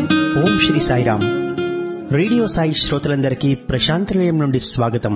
ఓం Shri Sairam radio Sai శ్రోతలందరికీ ప్రశాంతి నిలయం నుండి స్వాగతం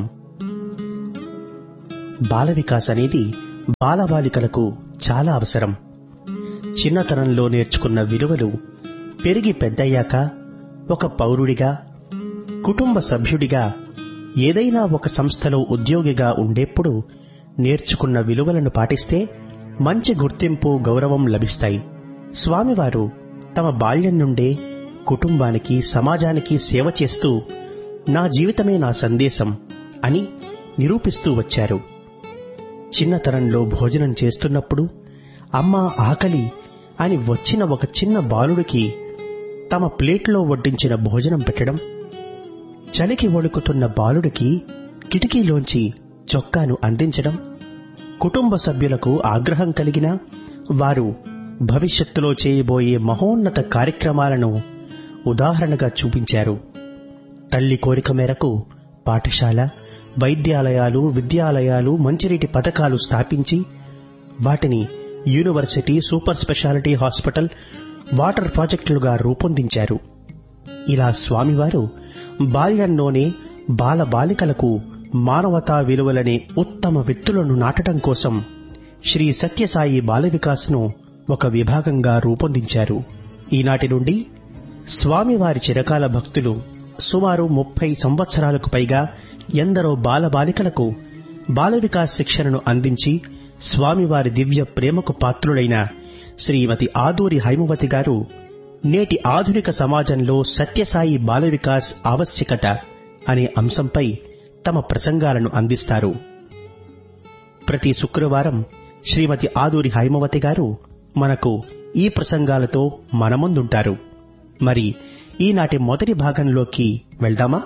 బాల వికాస్ అనేది బాలబాలికలకు చాలా అవసరం చిన్నతనంలో నేర్చుకున్న విలువలు పెరిగి పెద్దయ్యాక ఒక పౌరుడిగా కుటుంబ సభ్యుడిగా ఏదైనా ఒక సంస్థలో ఉద్యోగిగా ఉండేప్పుడు నేర్చుకున్న విలువలను పాటిస్తే మంచి గుర్తింపు గౌరవం లభిస్తాయి స్వామివారు తమ బాల్యం నుండే కుటుంబానికి సమాజానికి సేవ చేస్తూ నా జీవితమే నా సందేశం అని నిరూపిస్తూ వచ్చారు చిన్నతనంలో భోజనం చేస్తున్నప్పుడు అమ్మ ఆకలి అని వచ్చిన ఒక చిన్న బాలుడికి తమ ప్లేట్లో వడ్డించిన భోజనం పెట్టడం చలికి వణుకుతున్న బాలుడికి కిటికీలోంచి చొక్కాను అందించడం కుటుంబ సభ్యులకు ఆగ్రహం కలిగినా వారు భవిష్యత్తులో చేయబోయే మహోన్నత కార్యక్రమాలను ఉదాహరణగా చూపించారు తల్లి కోరిక మేరకు పాఠశాల వైద్యాలయాలు విద్యాలయాలు మంచినీటి పథకాలు స్థాపించి వాటిని university super speciality hospital water ప్రాజెక్టులుగా రూపొందించారు ఇలా స్వామివారు బాల్యంలోనే బాల బాలికలకు మానవతా విలువలనే ఉత్తమ వ్యక్తులను నాటడం కోసం శ్రీ సత్యసాయి బాల వికాస్ను ఒక విభాగంగా రూపొందించారు ఈనాటి నుండి స్వామివారి చిరకాల భక్తులు సుమారు ముప్పై సంవత్సరాలకు పైగా ఎందరో బాలబాలికలకు బాల వికాస్ శిక్షణను అందించి స్వామివారి దివ్య ప్రేమకు పాత్రులైన శ్రీమతి ఆదూరి హైమవతి గారు నేటి ఆధునిక సమాజంలో సత్యసాయి బాల వికాస్ ఆవశ్యకత అనే అంశంపై తమ ప్రసంగాలను అందిస్తారు ప్రతి శుక్రవారం శ్రీమతి ఆదూరి హైమవతి గారు మనకు ఈ ప్రసంగాలతో మన ముందుంటారు మరి ఈనాటి మొదటి భాగంలోకి వెళ్దామా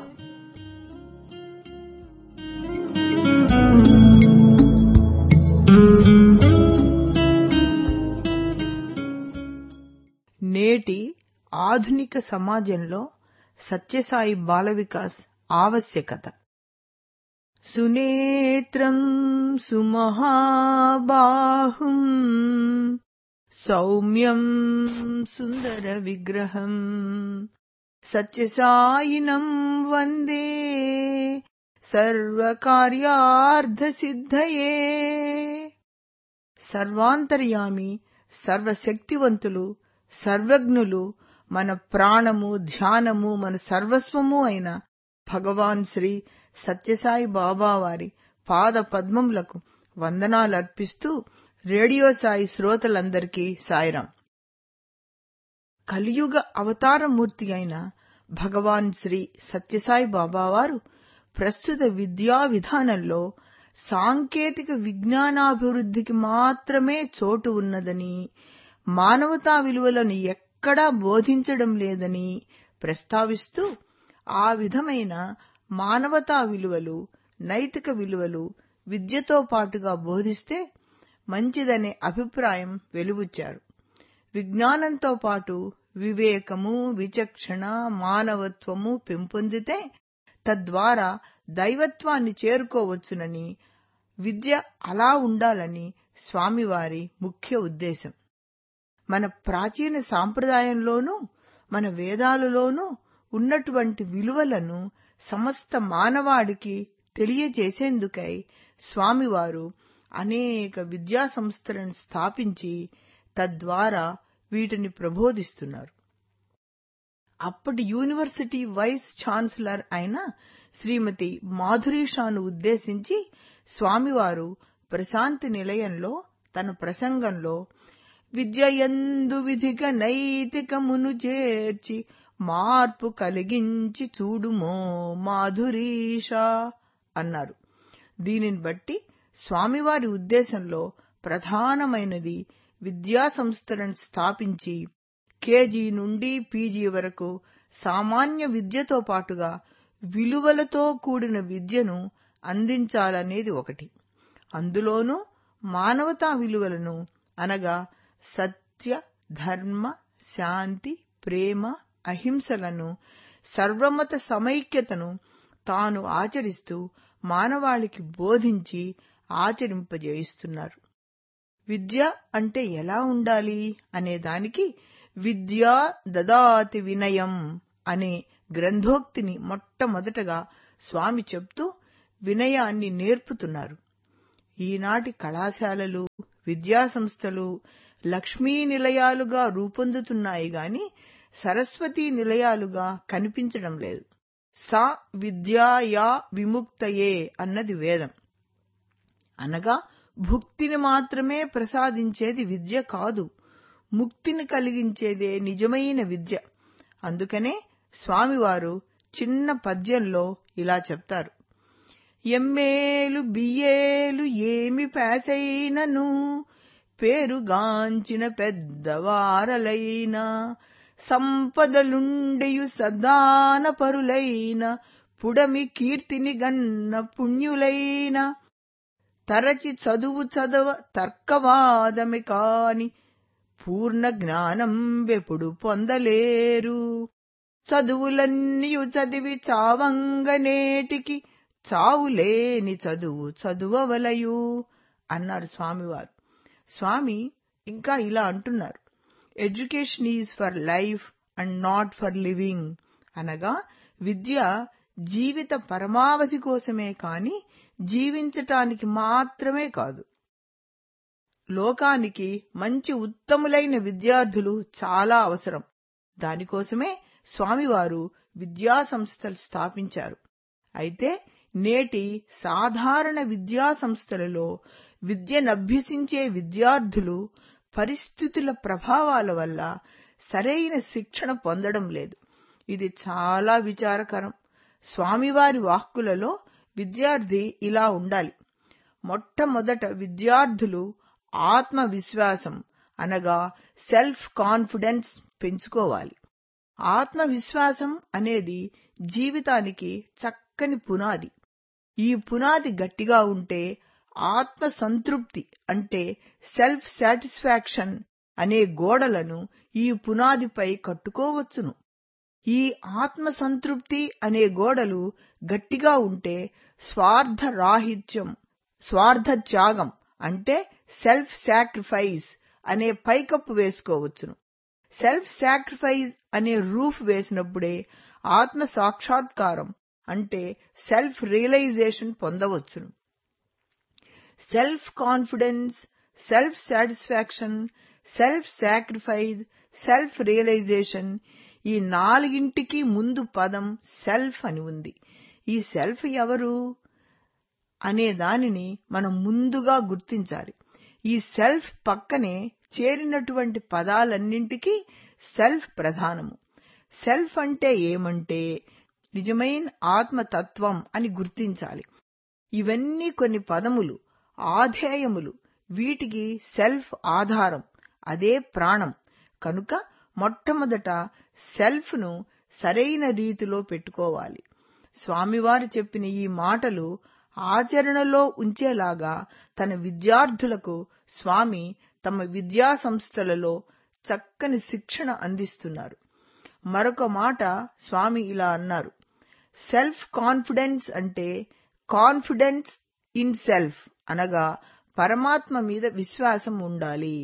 నేటి ఆధునిక సమాజంలో సత్యసాయి బాల వికాస్ ఆవశ్యకత సునేత్రం సుమహాబాహుం సౌమ్యం సుందర విగ్రహం సత్యసాయినం వందే సర్వకార్యార్థసిద్ధయే సర్వాంతర్యామి సర్వశక్తివంతులు సర్వజ్ఞులు మన ప్రాణము ధ్యానము మన సర్వస్వము అయిన భగవాన్ శ్రీ సత్యసాయి బాబా వారి పాద పద్మములకు వందనాలు అర్పిస్తూ రేడియో సాయి శ్రోతలందరికీ సాయిరాం కలియుగ అవతారమూర్తి అయిన భగవాన్ శ్రీ సత్యసాయి బాబా వారు ప్రస్తుత విద్యా విధానంలో సాంకేతిక విజ్ఞానాభివృద్ధికి మాత్రమే చోటు ఉన్నదని మానవతా విలువలను ఎక్కడా బోధించడం లేదని ప్రస్తావిస్తూ ఆ విధమైన మానవతా విలువలు నైతిక విలువలు విద్యతో పాటుగా బోధిస్తే మంచిదనే అభిప్రాయం వెలుబుచ్చారు విజ్ఞానంతో పాటు వివేకము విచక్షణ మానవత్వము పెంపొందితే తద్వారా దైవత్వాన్ని చేరుకోవచ్చునని విద్య అలా ఉండాలని స్వామివారి ముఖ్య ఉద్దేశం మన ప్రాచీన సాంప్రదాయంలోనూ మన వేదాలలోనూ ఉన్నటువంటి విలువలను సమస్త మానవాడికి తెలియజేసేందుకై స్వామివారు అనేక విద్యా సంస్థలను స్థాపించి తద్వారా వీటిని ప్రబోధిస్తున్నారు అప్పటి యూనివర్సిటీ వైస్ ఛాన్సలర్ అయిన శ్రీమతి మాధురీషాను ఉద్దేశించి స్వామివారు ప్రశాంతి నిలయంలో తన ప్రసంగంలో విద్యయందు విధిగ నైతికమును చేర్చి మార్పు కలిగించి చూడుమో మాధురీషా అన్నారు దీనిని బట్టి స్వామివారి ఉద్దేశంలో ప్రధానమైనది విద్యా సంస్థలను స్థాపించి కేజీ నుండి పీజీ వరకు సామాన్య విద్యతో పాటుగా విలువలతో కూడిన విద్యను అందించాలనేది ఒకటి అందులోనూ మానవతా విలువలను అనగా సత్య ధర్మ శాంతి ప్రేమ అహింసలను సర్వమత సమైక్యతను తాను ఆచరిస్తూ మానవాళికి బోధించి ఆచరింపజేయిస్తున్నారు విద్య అంటే ఎలా ఉండాలి అనే దానికి విద్యా దదాతి వినయం అనే గ్రంథోక్తిని మొట్టమొదటగా స్వామి చెప్తూ వినయాన్ని నేర్పుతున్నారు ఈనాటి కళాశాలలు విద్యాసంస్థలు లక్ష్మీ నిలయాలుగా రూపొందుతున్నాయి గాని సరస్వతీ నిలయాలుగా కనిపించడం లేదు సా విద్యాయా విముక్తయే అన్నది వేదం అనగా భుక్తిని మాత్రమే ప్రసాదించేది విద్య కాదు ముక్తిని కలిగించేదే నిజమైన విద్య అందుకనే స్వామివారు చిన్న పద్యంలో ఇలా చెప్తారు ఎమ్మేలు బియ్యేలు ఏమి పేసైనను పేరుగాంచిన పెద్దవారలైన సంపదలుండియు సదాన పరులైన పుడమి కీర్తిని గన్న పుణ్యులైన తరచి చదువు చదవ తర్కవాదమి కాని పూర్ణ జ్ఞానం వెప్పుడు పొందలేరు చదువులన్నీయు చదివి చావంగనేటికి చావులేని చదువు చదువవలయు అన్నారు స్వామివారు స్వామి ఇంకా ఇలా అంటున్నారు education is for life and not for living అనగా విద్య జీవిత పరమావధి కోసమే కాని జీవించటానికి మాత్రమే కాదు లోకానికి మంచి ఉత్తములైన విద్యార్థులు చాలా అవసరం దానికోసమే స్వామివారు విద్యా సంస్థలు స్థాపించారు అయితే నేటి సాధారణ విద్యా సంస్థలలో విద్యనభ్యసించే విద్యార్థులు పరిస్థితుల ప్రభావాల వల్ల సరైన శిక్షణ పొందడం లేదు ఇది చాలా విచారకరం స్వామివారి వాక్కులలో విద్యార్థి ఇలా ఉండాలి మొట్టమొదట విద్యార్థులు ఆత్మవిశ్వాసం అనగా సెల్ఫ్ కాన్ఫిడెన్స్ పెంచుకోవాలి ఆత్మవిశ్వాసం అనేది జీవితానికి చక్కని పునాది ఈ పునాది గట్టిగా ఉంటే ఆత్మ సంతృప్తి అంటే సెల్ఫ్ సాటిస్ఫాక్షన్ అనే గోడలను ఈ పునాదిపై కట్టుకోవచ్చును ఈ ఆత్మ సంతృప్తి అనే గోడలు గట్టిగా ఉంటే స్వార్థ రాహిత్యం స్వార్థ త్యాగం అంటే సెల్ఫ్ సాక్రిఫైస్ అనే పైకప్పు వేసుకోవచ్చును సెల్ఫ్ సాక్రిఫైస్ అనే రూఫ్ వేసినప్పుడే ఆత్మ సాక్షాత్కారం అంటే సెల్ఫ్ రియలైజేషన్ పొందవచ్చును self confidence self satisfaction self sacrifice self realisation ఈ నాలుగింటికి ముందు పదం సెల్ఫ్ అని ఉంది ఈ సెల్ఫ్ ఎవరు అనే దానిని మనం ముందుగా గుర్తించాలి ఈ సెల్ఫ్ పక్కనే చేరినటువంటి పదాలన్నింటికీ సెల్ఫ్ ప్రధానము సెల్ఫ్ అంటే ఏమంటే నిజమైన ఆత్మతత్వం అని గుర్తించాలి ఇవన్నీ కొన్ని పదములు ఆధేయములు వీటికి సెల్ఫ్ ఆధారం అదే ప్రాణం కనుక మొట్టమొదట సెల్ఫ్ను సరైన రీతిలో పెట్టుకోవాలి స్వామివారు చెప్పిన ఈ మాటలు ఆచరణలో ఉంచేలాగా తన విద్యార్థులకు స్వామి తమ విద్యా సంస్థలలో చక్కని శిక్షణ అందిస్తున్నారు మరొక మాట స్వామి ఇలా అన్నారు సెల్ఫ్ కాన్ఫిడెన్స్ అంటే కాన్ఫిడెన్స్ ఇన్ సెల్ఫ్ అనగా పరమాత్మ మీద విశ్వాసం ఉండాలి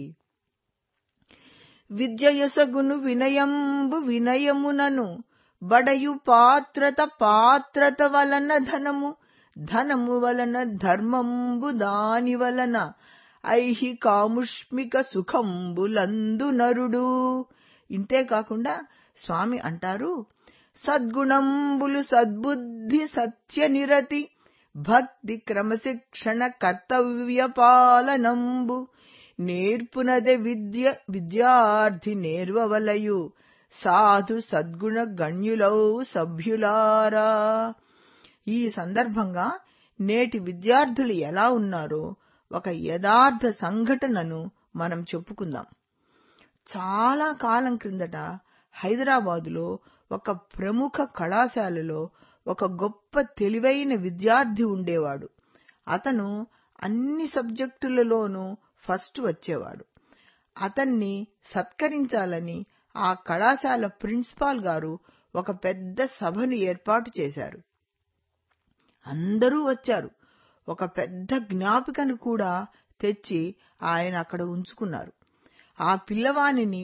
విద్యయసగును వినయంబు వినయమునను బడయు పాత్రత పాత్రత వలన ధనము ధనము వలన ధర్మంబు దాని వలన ఐహి కాముష్మిక సుఖంబులందు నరుడు ఇంతే కాకుండా స్వామి అంటారు సద్గుణంబులు సద్బుద్ధి సత్య నిరతి భక్తి క్రమశిక్షణ కర్తవ్య పాలనంబు నేర్పునదే విద్య విద్యార్థి నేర్వవలయు సాధు సద్గుణ గణ్యులౌ సభ్యులారా ఈ సందర్భంగా నేటి విద్యార్థులు ఎలా ఉన్నారో ఒక యథార్థ సంఘటనను మనం చెప్పుకుందాం చాలా కాలం క్రిందట హైదరాబాదులో ఒక ప్రముఖ కళాశాలలో ఒక గొప్ప తెలివైన విద్యార్థి ఉండేవాడు అతను అన్ని సబ్జెక్టులలోనూ ఫస్ట్ వచ్చేవాడు అతన్ని సత్కరించాలని ఆ కళాశాల ప్రిన్సిపాల్ గారు ఒక పెద్ద సభను ఏర్పాటు చేశారు అందరూ వచ్చారు ఒక పెద్ద జ్ఞాపికను కూడా తెచ్చి ఆయన అక్కడ ఉంచుకున్నారు ఆ పిల్లవానిని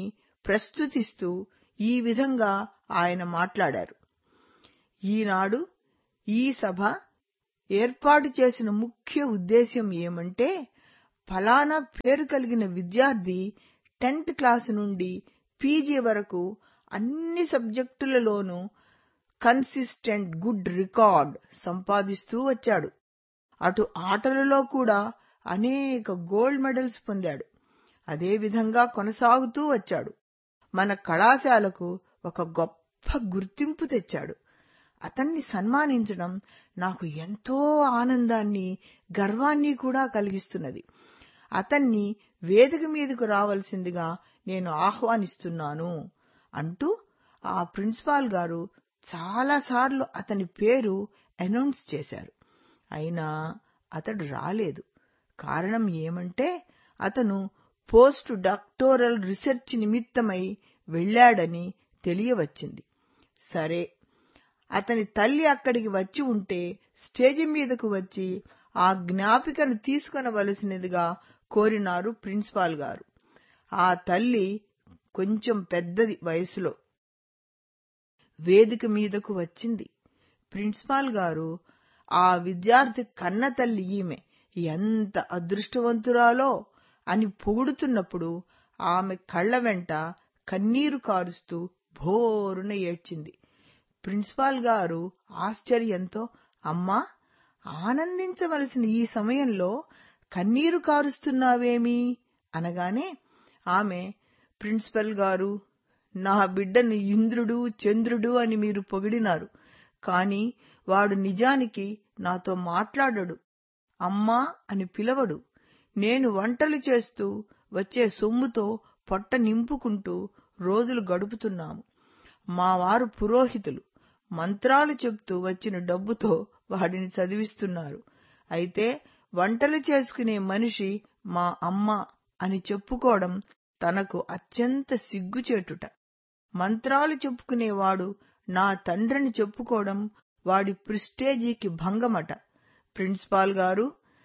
ప్రస్తుతిస్తూ ఈ విధంగా ఆయన మాట్లాడారు ఈనాడు ఈ సభ ఏర్పాటు చేసిన ముఖ్య ఉద్దేశ్యం ఏమంటే ఫలానా పేరు కలిగిన విద్యార్థి టెన్త్ క్లాస్ నుండి పీజీ వరకు అన్ని సబ్జెక్టులలోనూ కన్సిస్టెంట్ గుడ్ రికార్డ్ సంపాదిస్తూ వచ్చాడు అటు ఆటలలో కూడా అనేక గోల్డ్ మెడల్స్ పొందాడు అదేవిధంగా కొనసాగుతూ వచ్చాడు మన కళాశాలకు ఒక గొప్ప గుర్తింపు తెచ్చాడు అతన్ని సన్మానించడం నాకు ఎంతో ఆనందాన్ని గర్వాన్ని కూడా కలిగిస్తున్నది అతన్ని వేదిక మీదకు రావాల్సిందిగా నేను ఆహ్వానిస్తున్నాను అంటూ ఆ ప్రిన్సిపాల్ గారు చాలాసార్లు అతని పేరు అనౌన్స్ చేశారు అయినా అతడు రాలేదు కారణం ఏమంటే అతను పోస్ట్ డాక్టోరల్ రీసెర్చ్ నిమిత్తమై వెళ్లాడని తెలియవచ్చింది సరే అతని తల్లి అక్కడికి వచ్చి ఉంటే స్టేజి మీదకు వచ్చి ఆ జ్ఞాపికను తీసుకొనవలసినదిగా కోరినారు ప్రిన్సిపాల్ గారు ఆ తల్లి కొంచెం పెద్దది వయసులో వేదిక మీదకు వచ్చింది ప్రిన్సిపాల్ గారు ఆ విద్యార్థి కన్న తల్లి ఈమె ఎంత అదృష్టవంతురాలో అని పొగుడుతున్నప్పుడు ఆమె కళ్ల వెంట కన్నీరు కారుస్తూ భోరున ఏడ్చింది ప్రిన్సిపాల్ గారు ఆశ్చర్యంతో అమ్మా ఆనందించవలసిన ఈ సమయంలో కన్నీరు కారుస్తున్నావేమి అనగానే ఆమె ప్రిన్సిపల్ గారు నా బిడ్డను ఇంద్రుడు చంద్రుడు అని మీరు పొగిడినారు కాని వాడు నిజానికి నాతో మాట్లాడడు అమ్మా అని పిలవడు నేను వంటలు చేస్తూ వచ్చే సొమ్ముతో పొట్ట నింపుకుంటూ రోజులు గడుపుతున్నాము మా వారు పురోహితులు మంత్రాలు చెప్తూ వచ్చిన డబ్బుతో వాడిని చదివిస్తున్నారు అయితే వంటలు చేసుకునే మనిషి మా అమ్మ అని చెప్పుకోవడం తనకు అత్యంత సిగ్గుచేటుట మంత్రాలు చెప్పుకునేవాడు నా తండ్రిని చెప్పుకోవడం వాడి ప్రిస్టేజీకి భంగమట ప్రిన్సిపాల్ గారు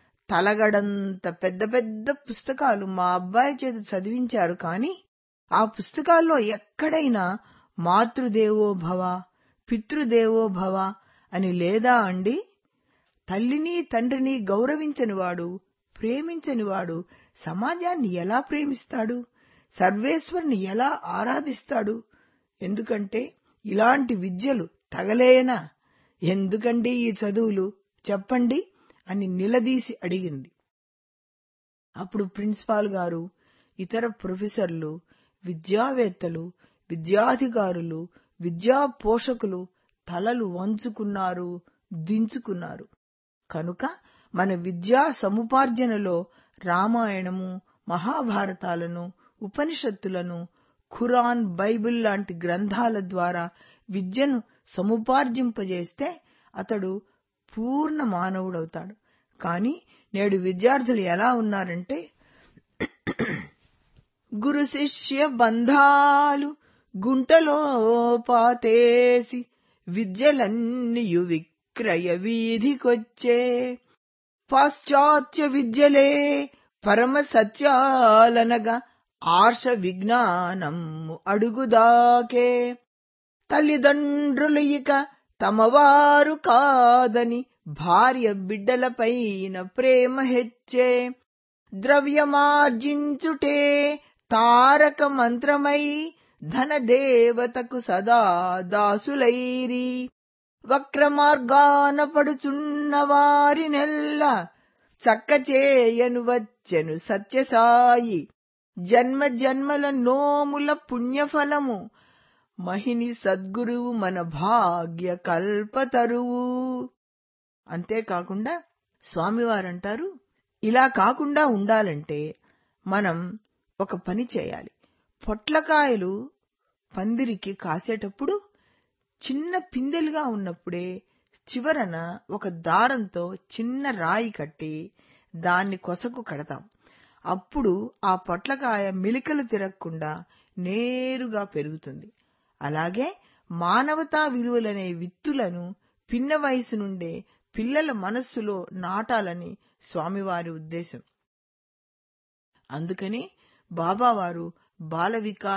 తలగడంత పెద్ద పెద్ద పుస్తకాలు మా అబ్బాయి చేత చదివించారు కాని ఆ పుస్తకాల్లో ఎక్కడైనా మాతృదేవో భవ పితృదేవో భవ అని లేదా అండి తల్లిని తండ్రిని గౌరవించనివాడు ప్రేమించనివాడు సమాజాన్ని ఎలా ప్రేమిస్తాడు సర్వేశ్వరుని ఎలా ఆరాధిస్తాడు ఎందుకంటే ఇలాంటి విద్యలు తగలేనా ఎందుకండి ఈ చదువులు చెప్పండి అని నిలదీసి అడిగింది అప్పుడు ప్రిన్సిపాల్ గారు ఇతర ప్రొఫెసర్లు విద్యావేత్తలు విద్యాధికారులు విద్యా పోషకులు తలలు వంచుకున్నారు దించుకున్నారు కనుక మన విద్యా సముపార్జనలో రామాయణము మహాభారతాలను ఉపనిషత్తులను ఖురాన్ బైబిల్ లాంటి గ్రంథాల ద్వారా విద్యను సముపార్జింపజేస్తే అతడు పూర్ణ మానవుడవుతాడు కాని నేడు విద్యార్థులు ఎలా ఉన్నారంటే గురు శిష్య బంధాలు గుంటలో పాతేసి విద్యలన్నీయు విక్రయ వీధికొచ్చే పాశ్చాత్య విద్యలే పరమ సత్యాలనగా ఆర్ష విజ్ఞానము అడుగుదాకే తల్లిదండ్రులు ఇక తమవారు కాదని భార్య బిడ్డలపైన ప్రేమ హెచ్చే ద్రవ్యమార్జించుటే తారక మంత్రమై ధనదేవతకు సదా దాసులైరి వక్ర మార్గాన పడుచున్న వారినెల్ల చక్క చేయను వచ్చెను సత్యసాయి జన్మ జన్మల నోముల పుణ్యఫలము మహిని సద్గురువు మన భాగ్య కల్పతరువు అంతేకాకుండా స్వామివారంటారు ఇలా కాకుండా ఉండాలంటే మనం ఒక పని చేయాలి పొట్లకాయలు పందిరికి కాసేటప్పుడు చిన్న పిందెలుగా ఉన్నప్పుడే చివరన ఒక దారంతో చిన్న రాయి కట్టి దాన్ని కొసకు కడతాం అప్పుడు ఆ పొట్లకాయ మిలికలు తిరగకుండా నేరుగా పెరుగుతుంది అలాగే మానవతా విలువలనే విత్తులను పిన్న వయసు నుండే పిల్లల మనస్సులో నాటాలని స్వామివారి ఉద్దేశం అందుకని బాబావారు బాల వికాస్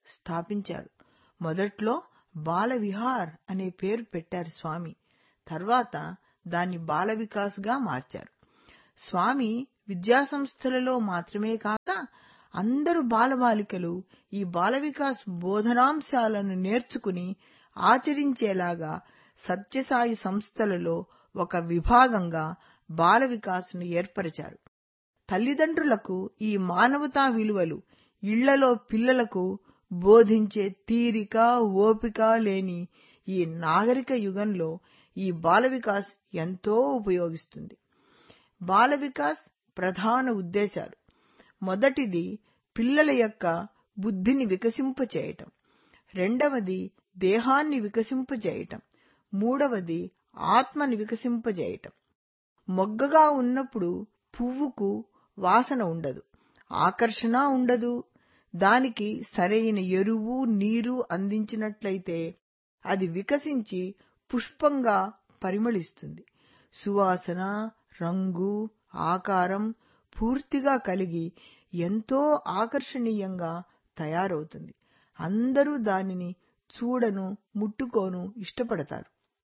స్థాపించారు మొదట్లో బాల విహార్ అనే పేరు పెట్టారు స్వామి తర్వాత దాన్ని బాల వికాస్ గా మార్చారు స్వామి విద్యాసంస్థలలో మాత్రమే కాక అందరు బాలబాలికలు ఈ బాల వికాస్ బోధనాంశాలను నేర్చుకుని ఆచరించేలాగా సత్యసాయి సంస్థలలో ఒక విభాగంగా బాల వికాస్ను ఏర్పరిచారు తల్లిదండ్రులకు ఈ మానవతా విలువలు ఇళ్లలో పిల్లలకు బోధించే తీరిక ఓపిక లేని ఈ నాగరిక యుగంలో ఈ బాల వికాస్ ఎంతో ఉపయోగిస్తుంది బాల వికాస్ ప్రధాన ఉద్దేశాలు మొదటిది పిల్లల యొక్క బుద్ధిని వికసింపచేయటం రెండవది దేహాన్ని వికసింపజేయటం మూడవది ఆత్మని వికసింపజేయటం మొగ్గగా ఉన్నప్పుడు పువ్వుకు వాసన ఉండదు ఆకర్షణ ఉండదు దానికి సరైన ఎరువు నీరు అందించినట్లయితే అది వికసించి పుష్పంగా పరిమళిస్తుంది సువాసన రంగు ఆకారం పూర్తిగా కలిగి ఎంతో ఆకర్షణీయంగా తయారవుతుంది అందరూ దానిని చూడను ముట్టుకోను ఇష్టపడతారు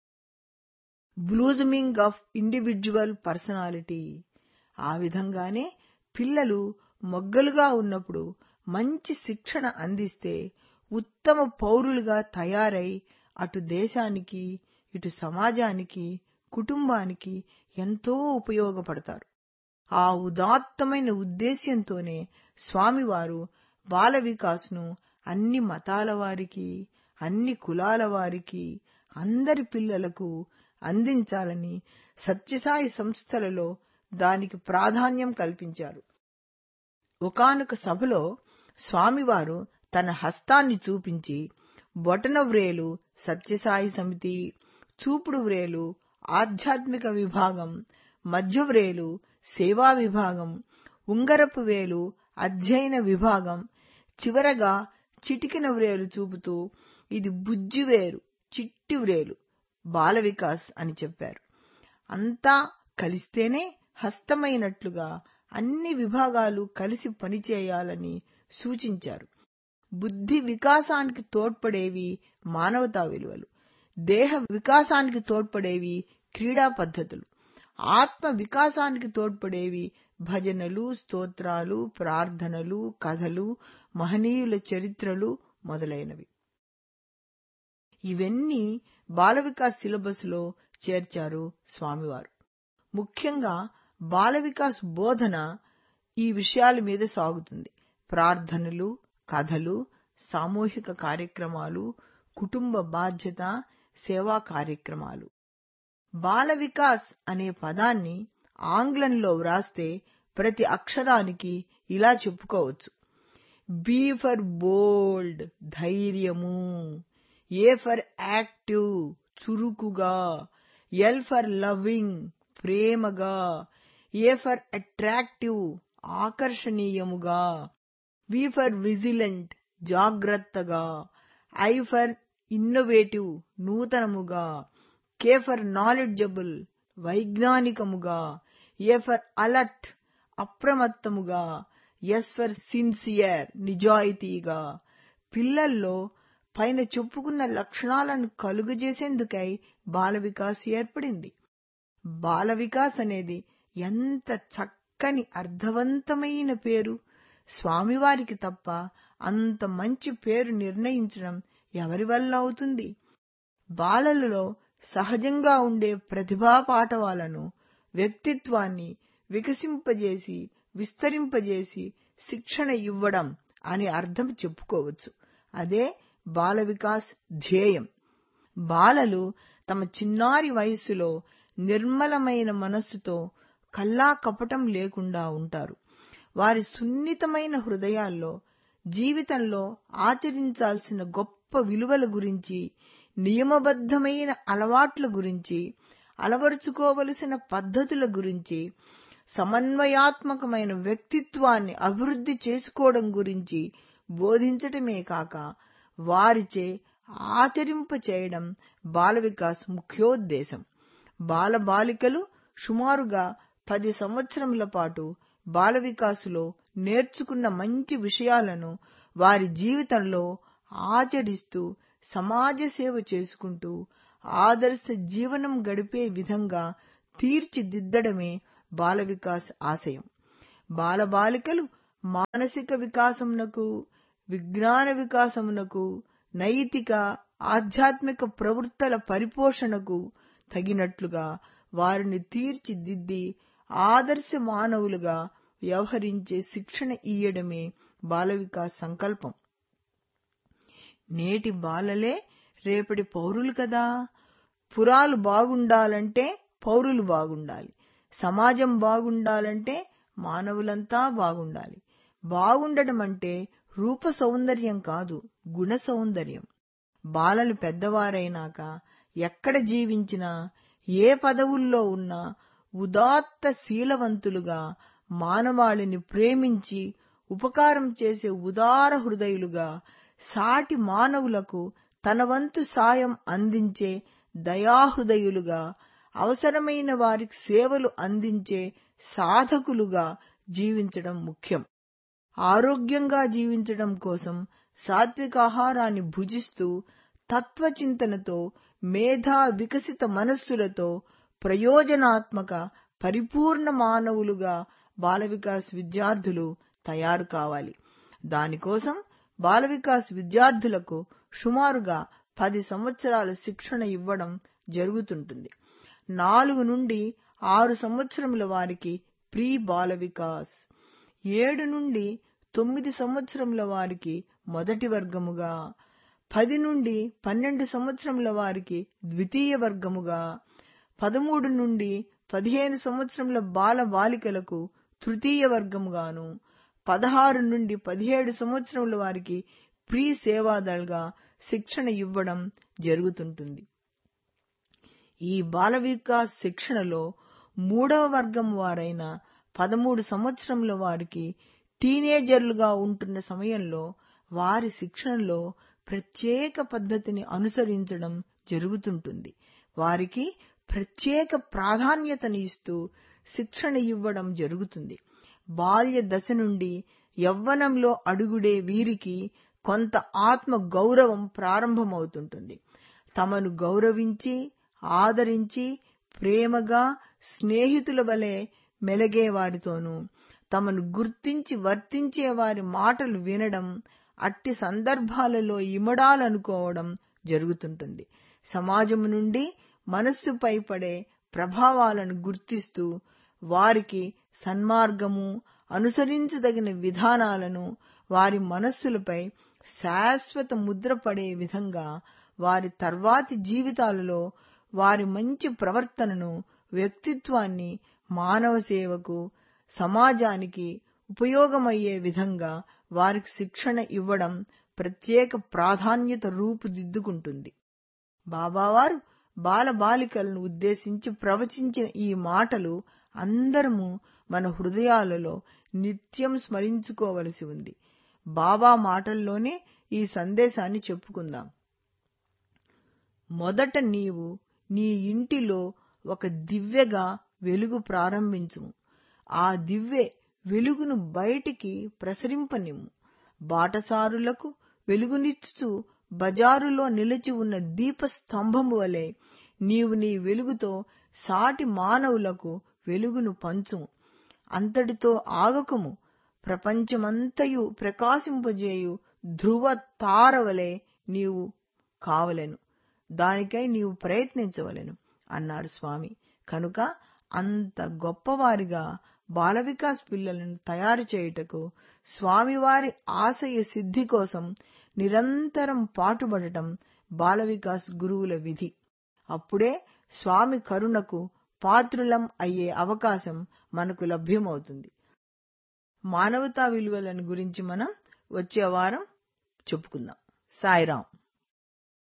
బ్లూజమింగ్ ఆఫ్ ఇండివిడ్యువల్ పర్సనాలిటీ ఆ విధంగానే పిల్లలు మొగ్గలుగా ఉన్నప్పుడు మంచి శిక్షణ అందిస్తే ఉత్తమ పౌరులుగా తయారై అటు దేశానికి ఇటు సమాజానికి కుటుంబానికి ఎంతో ఉపయోగపడతారు ఆ ఉదాత్తమైన ఉద్దేశ్యంతోనే స్వామివారు బాల వికాస్ను అన్ని మతాల వారికి అన్ని కులాల వారికి అందరి పిల్లలకు అందించాలని సత్యసాయి సంస్థలలో దానికి ప్రాధాన్యం కల్పించారు ఒకానొక సభలో స్వామివారు తన హస్తాన్ని చూపించి బొటన వ్రేలు సత్యసాయి సమితి చూపుడు వ్రేలు ఆధ్యాత్మిక విభాగం మధ్య వ్రేలు సేవా విభాగం ఉంగరపు వేలు అధ్యయన విభాగం చివరగా చిటికిన వ్రేలు చూపుతూ ఇది బుజ్జి వేరు చిట్టి వ్రేలు బాల వికాస్ అని చెప్పారు అంతా కలిస్తేనే హస్తమైనట్లుగా అన్ని విభాగాలు కలిసి పనిచేయాలని సూచించారు బుద్ధి వికాసానికి తోడ్పడేవి మానవతా విలువలు దేహ వికాసానికి తోడ్పడేవి క్రీడా పద్ధతులు ఆత్మ వికాసానికి తోడ్పడేవి భజనలు స్తోత్రాలు ప్రార్థనలు కథలు మహనీయుల చరిత్రలు మొదలైనవి ఇవన్నీ బాల వికాస్ సిలబస్ లో చేర్చారు స్వామివారు ముఖ్యంగా బాల వికాస్ బోధన ఈ విషయాల మీద సాగుతుంది ప్రార్థనలు కథలు సామూహిక కార్యక్రమాలు కుటుంబ బాధ్యత సేవా కార్యక్రమాలు బాల వికాస్ అనే పదాన్ని ఆంగ్లంలో వ్రాస్తే ప్రతి అక్షరానికి ఇలా చెప్పుకోవచ్చు బి ఫర్ బోల్డ్ ధైర్యము ఏ ఫర్ యాక్టివ్ చురుకుగా ఎల్ ఫర్ లవింగ్ ప్రేమగా ఏ ఫర్ అట్రాక్టివ్ ఆకర్షణీయముగా వి ఫర్ విజిలెంట్ జాగ్రత్తగా ఐ ఫర్ ఇన్నోవేటివ్ నూతనముగా కే ఫర్ నాలెడ్జబుల్ వైజ్ఞానికముగా ఏ ఫర్ అలర్ట్ అప్రమత్తముగా ఎస్ ఫర్ సిన్సియర్ నిజాయితీగా పిల్లల్లో పైన చెప్పుకున్న లక్షణాలను కలుగజేసేందుకై బాల వికాస్ ఏర్పడింది బాల వికాస్ అనేది ఎంత చక్కని అర్థవంతమైన పేరు స్వామివారికి తప్ప అంత మంచి పేరు నిర్ణయించడం ఎవరి వల్ల అవుతుంది బాలలలో సహజంగా ఉండే ప్రతిభా పాఠవాలను వ్యక్తిత్వాన్ని వికసింపజేసి విస్తరింపజేసి శిక్షణ ఇవ్వడం అని అర్థం చెప్పుకోవచ్చు అదే బాల వికాస్ ధ్యేయం బాలలు తమ చిన్నారి వయస్సులో నిర్మలమైన మనస్సుతో కల్లా కపటం లేకుండా ఉంటారు వారి సున్నితమైన హృదయాల్లో జీవితంలో ఆచరించాల్సిన గొప్ప విలువల గురించి నియమబద్ధమైన అలవాట్ల గురించి అలవరుచుకోవలసిన పద్ధతుల గురించి సమన్వయాత్మకమైన వ్యక్తిత్వాన్ని అభివృద్ధి చేసుకోవడం గురించి బోధించటమే కాక వారిచే ఆచరింప చేయడం బాల వికాస్ ముఖ్యోద్దేశం బాల బాలికలు సుమారుగా పది సంవత్సరముల పాటు బాల వికాసులో నేర్చుకున్న మంచి విషయాలను వారి జీవితంలో ఆచరిస్తూ సమాజ సేవ చేసుకుంటూ ఆదర్శ జీవనం గడిపే విధంగా తీర్చిదిద్దడమే బాల వికాస్ ఆశయం బాలబాలికలు మానసిక వికాసమునకు విజ్ఞాన వికాసమునకు నైతిక ఆధ్యాత్మిక ప్రవృత్తుల పరిపోషణకు తగినట్లుగా వారిని తీర్చిదిద్ది ఆదర్శ మానవులుగా వ్యవహరించే శిక్షణ ఇయ్యడమే బాల వికాస్ సంకల్పం నేటి బాలలే రేపటి పౌరులు కదా పురాలు బాగుండాలంటే పౌరులు బాగుండాలి సమాజం బాగుండాలంటే మానవులంతా బాగుండాలి బాగుండడం అంటే రూప సౌందర్యం కాదు గుణ సౌందర్యం బాలలు పెద్దవారైనాక ఎక్కడ జీవించినా ఏ పదవుల్లో ఉన్నా ఉదాత్త శీలవంతులుగా మానవాళిని ప్రేమించి ఉపకారం చేసే ఉదార హృదయులుగా సాటి మానవులకు తన వంతు సాయం అందించే దయాహృదయులుగా అవసరమైన వారికి సేవలు అందించే సాధకులుగా జీవించడం ముఖ్యం ఆరోగ్యంగా జీవించడం కోసం సాత్వికాహారాన్ని భుజిస్తూ తత్వచింతనతో మేధా వికసిత మనస్సులతో ప్రయోజనాత్మక పరిపూర్ణ మానవులుగా బాల వికాస్ విద్యార్థులు తయారు కావాలి దానికోసం బాల వికాస్ విద్యార్థులకు సుమారుగా పది సంవత్సరాల శిక్షణ ఇవ్వడం జరుగుతుంటుంది నాలుగు నుండి ఆరు సంవత్సరముల వారికి ప్రీ బాల వికాస్ ఏడు నుండి తొమ్మిది సంవత్సరముల వారికి మొదటి వర్గముగా పది నుండి పన్నెండు సంవత్సరముల వారికి ద్వితీయ వర్గముగా పదమూడు నుండి పదిహేను సంవత్సరముల బాల బాలికలకు తృతీయ వర్గముగాను పదహారు నుండి పదిహేడు సంవత్సరముల వారికి ప్రీ సేవాదల్గా శిక్షణ ఇవ్వడం జరుగుతుంటుంది ఈ బాల వికాస్ శిక్షణలో మూడవ వర్గం వారైన పదమూడు సంవత్సరముల వారికి టీనేజర్లుగా ఉంటున్న సమయంలో వారి శిక్షణలో ప్రత్యేక పద్ధతిని అనుసరించడం జరుగుతుంటుంది వారికి ప్రత్యేక ప్రాధాన్యతని ఇస్తూ శిక్షణ ఇవ్వడం జరుగుతుంది బాల్య దశ నుండి యవ్వనంలో అడుగుడే వీరికి కొంత ఆత్మ గౌరవం ప్రారంభమవుతుంటుంది తమను గౌరవించి ఆదరించి ప్రేమగా స్నేహితుల వలె మెలగే వారితోనూ తమను గుర్తించి వర్తించే వారి మాటలు వినడం అట్టి సందర్భాలలో ఇమడాలనుకోవడం జరుగుతుంటుంది సమాజము నుండి మనస్సుపై పడే ప్రభావాలను గుర్తిస్తూ వారికి సన్మార్గము అనుసరించదగిన విధానాలను వారి మనస్సులపై శాశ్వత ముద్ర పడే విధంగా వారి తర్వాతి జీవితాలలో వారి మంచి ప్రవర్తనను వ్యక్తిత్వాన్ని మానవ సేవకు సమాజానికి ఉపయోగమయ్యే విధంగా వారికి శిక్షణ ఇవ్వడం ప్రత్యేక ప్రాధాన్యత రూపుదిద్దుకుంటుంది బాబావారు బాలబాలికలను ఉద్దేశించి ప్రవచించిన ఈ మాటలు అందరము మన హృదయాలలో నిత్యం స్మరించుకోవలసి ఉంది బాబా మాటల్లోనే ఈ సందేశాన్ని చెప్పుకుందాం మొదట నీవు నీ ఇంటిలో ఒక దివ్యగా వెలుగు ప్రారంభించుము ఆ దివ్వె వెలుగును బయటికి ప్రసరింపనిమ్ము బాటసారులకు వెలుగునిచ్చుతూ బజారులో నిలిచి ఉన్న దీపస్తంభము వలె నీవు నీ వెలుగుతో సాటి మానవులకు వెలుగును పంచుము అంతటితో ఆగకుము ప్రపంచమంతయు ప్రకాశింపజేయు ధ్రువ తారవలే నీవు కావలెను దానికై నీవు ప్రయత్నించవలెను అన్నారు స్వామి కనుక అంత గొప్పవారిగా బాల వికాస్ పిల్లలను తయారు చేయుటకు స్వామివారి ఆశయ సిద్ధి కోసం నిరంతరం పాటుపడటం బాల వికాస్ గురువుల విధి అప్పుడే స్వామి కరుణకు పాత్రులం అయ్యే అవకాశం మనకు లభ్యమవుతుంది మానవతా విలువలను గురించి మనం వచ్చే వారం చెప్పుకుందాం సాయిరాం